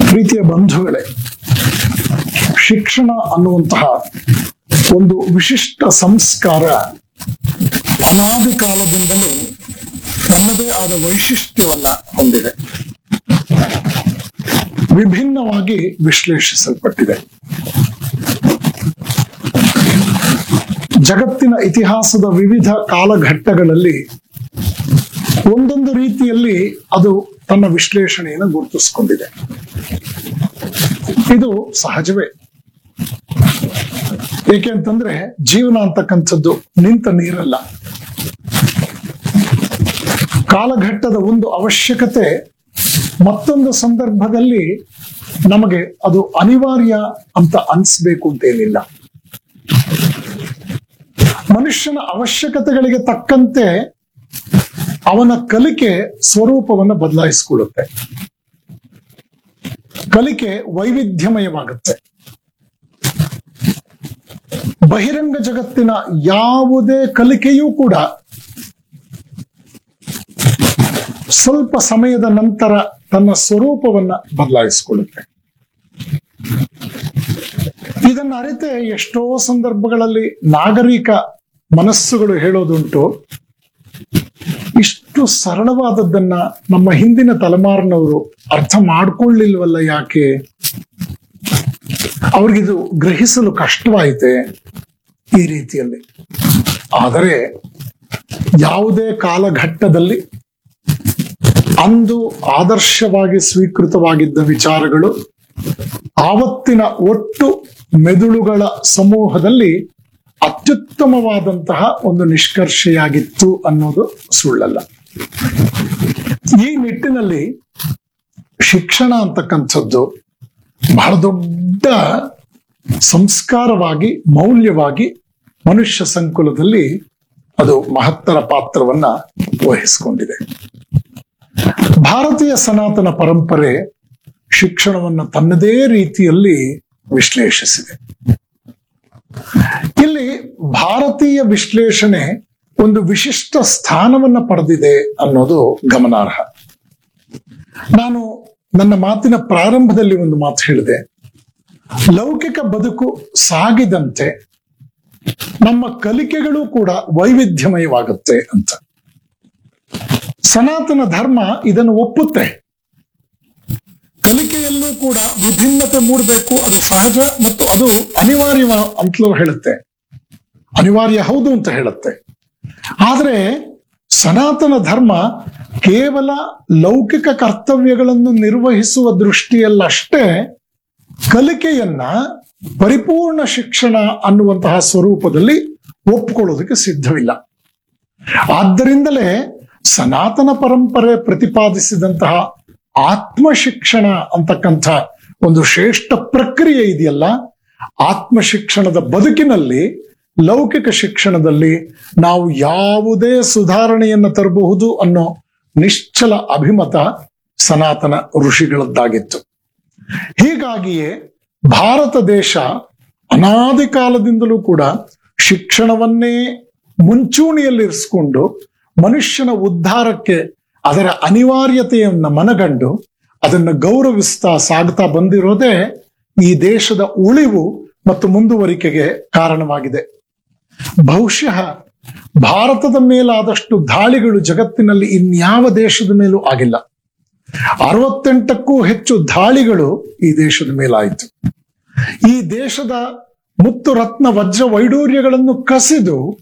ಪ್ರೀತಿಯ ಬಂಧುಗಳೇ ಶಿಕ್ಷಣ ಅನ್ನುವಂತಹ ಒಂದು ವಿಶಿಷ್ಟ ಸಂಸ್ಕಾರ ಅನಾದಿ ಕಾಲದಿಂದಲೂ ತನ್ನದೇ ಆದ ವೈಶಿಷ್ಟ್ಯವನ್ನ ಹೊಂದಿದೆ ವಿಭಿನ್ನವಾಗಿ ವಿಶ್ಲೇಷಿಸಲ್ಪಟ್ಟಿದೆ ಜಗತ್ತಿನ ಇತಿಹಾಸದ ವಿವಿಧ ಕಾಲಘಟ್ಟಗಳಲ್ಲಿ ಒಂದೊಂದು ರೀತಿಯಲ್ಲಿ ಅದು ತನ್ನ ವಿಶ್ಲೇಷಣೆಯನ್ನು ಗುರುತಿಸಿಕೊಂಡಿದೆ ಇದು ಸಹಜವೇ ಏಕೆಂತಂದ್ರೆ ಜೀವನ ಅಂತಕ್ಕಂಥದ್ದು ನಿಂತ ನೀರಲ್ಲ ಕಾಲಘಟ್ಟದ ಒಂದು ಅವಶ್ಯಕತೆ ಮತ್ತೊಂದು ಸಂದರ್ಭದಲ್ಲಿ ನಮಗೆ ಅದು ಅನಿವಾರ್ಯ ಅಂತ ಅನ್ಸ್ಬೇಕು ಅಂತೇನಿಲ್ಲ ಮನುಷ್ಯನ ಅವಶ್ಯಕತೆಗಳಿಗೆ ತಕ್ಕಂತೆ ಅವನ ಕಲಿಕೆ ಸ್ವರೂಪವನ್ನು ಬದಲಾಯಿಸಿಕೊಳ್ಳುತ್ತೆ ಕಲಿಕೆ ವೈವಿಧ್ಯಮಯವಾಗುತ್ತೆ ಬಹಿರಂಗ ಜಗತ್ತಿನ ಯಾವುದೇ ಕಲಿಕೆಯೂ ಕೂಡ ಸ್ವಲ್ಪ ಸಮಯದ ನಂತರ ತನ್ನ ಸ್ವರೂಪವನ್ನ ಬದಲಾಯಿಸಿಕೊಳ್ಳುತ್ತೆ ಇದನ್ನ ಅರಿತೆ ಎಷ್ಟೋ ಸಂದರ್ಭಗಳಲ್ಲಿ ನಾಗರಿಕ ಮನಸ್ಸುಗಳು ಹೇಳೋದುಂಟು ಇಷ್ಟು ಸರಳವಾದದ್ದನ್ನ ನಮ್ಮ ಹಿಂದಿನ ತಲೆಮಾರಿನವರು ಅರ್ಥ ಮಾಡ್ಕೊಳ್ಳಿಲ್ವಲ್ಲ ಯಾಕೆ ಅವ್ರಿಗಿದು ಗ್ರಹಿಸಲು ಕಷ್ಟವಾಯಿತೆ ಈ ರೀತಿಯಲ್ಲಿ ಆದರೆ ಯಾವುದೇ ಕಾಲಘಟ್ಟದಲ್ಲಿ ಅಂದು ಆದರ್ಶವಾಗಿ ಸ್ವೀಕೃತವಾಗಿದ್ದ ವಿಚಾರಗಳು ಆವತ್ತಿನ ಒಟ್ಟು ಮೆದುಳುಗಳ ಸಮೂಹದಲ್ಲಿ ಅತ್ಯುತ್ತಮವಾದಂತಹ ಒಂದು ನಿಷ್ಕರ್ಷೆಯಾಗಿತ್ತು ಅನ್ನೋದು ಸುಳ್ಳಲ್ಲ ಈ ನಿಟ್ಟಿನಲ್ಲಿ ಶಿಕ್ಷಣ ಅಂತಕ್ಕಂಥದ್ದು ಬಹಳ ದೊಡ್ಡ ಸಂಸ್ಕಾರವಾಗಿ ಮೌಲ್ಯವಾಗಿ ಮನುಷ್ಯ ಸಂಕುಲದಲ್ಲಿ ಅದು ಮಹತ್ತರ ಪಾತ್ರವನ್ನ ವಹಿಸಿಕೊಂಡಿದೆ ಭಾರತೀಯ ಸನಾತನ ಪರಂಪರೆ ಶಿಕ್ಷಣವನ್ನು ತನ್ನದೇ ರೀತಿಯಲ್ಲಿ ವಿಶ್ಲೇಷಿಸಿದೆ ಇಲ್ಲಿ ಭಾರತೀಯ ವಿಶ್ಲೇಷಣೆ ಒಂದು ವಿಶಿಷ್ಟ ಸ್ಥಾನವನ್ನ ಪಡೆದಿದೆ ಅನ್ನೋದು ಗಮನಾರ್ಹ ನಾನು ನನ್ನ ಮಾತಿನ ಪ್ರಾರಂಭದಲ್ಲಿ ಒಂದು ಮಾತು ಹೇಳಿದೆ ಲೌಕಿಕ ಬದುಕು ಸಾಗಿದಂತೆ ನಮ್ಮ ಕಲಿಕೆಗಳು ಕೂಡ ವೈವಿಧ್ಯಮಯವಾಗುತ್ತೆ ಅಂತ ಸನಾತನ ಧರ್ಮ ಇದನ್ನು ಒಪ್ಪುತ್ತೆ ಕಲಿಕೆಯಲ್ಲೂ ಕೂಡ ವಿಭಿನ್ನತೆ ಮೂಡಬೇಕು ಅದು ಸಹಜ ಮತ್ತು ಅದು ಅನಿವಾರ್ಯ ಅಂತಲೂ ಹೇಳುತ್ತೆ ಅನಿವಾರ್ಯ ಹೌದು ಅಂತ ಹೇಳುತ್ತೆ ಆದ್ರೆ ಸನಾತನ ಧರ್ಮ ಕೇವಲ ಲೌಕಿಕ ಕರ್ತವ್ಯಗಳನ್ನು ನಿರ್ವಹಿಸುವ ದೃಷ್ಟಿಯಲ್ಲಷ್ಟೇ ಕಲಿಕೆಯನ್ನ ಪರಿಪೂರ್ಣ ಶಿಕ್ಷಣ ಅನ್ನುವಂತಹ ಸ್ವರೂಪದಲ್ಲಿ ಒಪ್ಪಿಕೊಳ್ಳೋದಕ್ಕೆ ಸಿದ್ಧವಿಲ್ಲ ಆದ್ದರಿಂದಲೇ ಸನಾತನ ಪರಂಪರೆ ಪ್ರತಿಪಾದಿಸಿದಂತಹ ಆತ್ಮ ಶಿಕ್ಷಣ ಅಂತಕ್ಕಂಥ ಒಂದು ಶ್ರೇಷ್ಠ ಪ್ರಕ್ರಿಯೆ ಇದೆಯಲ್ಲ ಆತ್ಮ ಶಿಕ್ಷಣದ ಬದುಕಿನಲ್ಲಿ ಲೌಕಿಕ ಶಿಕ್ಷಣದಲ್ಲಿ ನಾವು ಯಾವುದೇ ಸುಧಾರಣೆಯನ್ನು ತರಬಹುದು ಅನ್ನೋ ನಿಶ್ಚಲ ಅಭಿಮತ ಸನಾತನ ಋಷಿಗಳದ್ದಾಗಿತ್ತು ಹೀಗಾಗಿಯೇ ಭಾರತ ದೇಶ ಅನಾದಿ ಕಾಲದಿಂದಲೂ ಕೂಡ ಶಿಕ್ಷಣವನ್ನೇ ಮುಂಚೂಣಿಯಲ್ಲಿರಿಸಿಕೊಂಡು ಮನುಷ್ಯನ ಉದ್ಧಾರಕ್ಕೆ ಅದರ ಅನಿವಾರ್ಯತೆಯನ್ನ ಮನಗಂಡು ಅದನ್ನು ಗೌರವಿಸ್ತಾ ಸಾಗ್ತಾ ಬಂದಿರೋದೇ ಈ ದೇಶದ ಉಳಿವು ಮತ್ತು ಮುಂದುವರಿಕೆಗೆ ಕಾರಣವಾಗಿದೆ ಬಹುಶಃ ಭಾರತದ ಮೇಲಾದಷ್ಟು ದಾಳಿಗಳು ಜಗತ್ತಿನಲ್ಲಿ ಇನ್ಯಾವ ದೇಶದ ಮೇಲೂ ಆಗಿಲ್ಲ ಅರವತ್ತೆಂಟಕ್ಕೂ ಹೆಚ್ಚು ದಾಳಿಗಳು ಈ ದೇಶದ ಮೇಲಾಯಿತು ಈ ದೇಶದ ಮುತ್ತು ರತ್ನ ವಜ್ರ ವೈಡೂರ್ಯಗಳನ್ನು ಕಸಿದು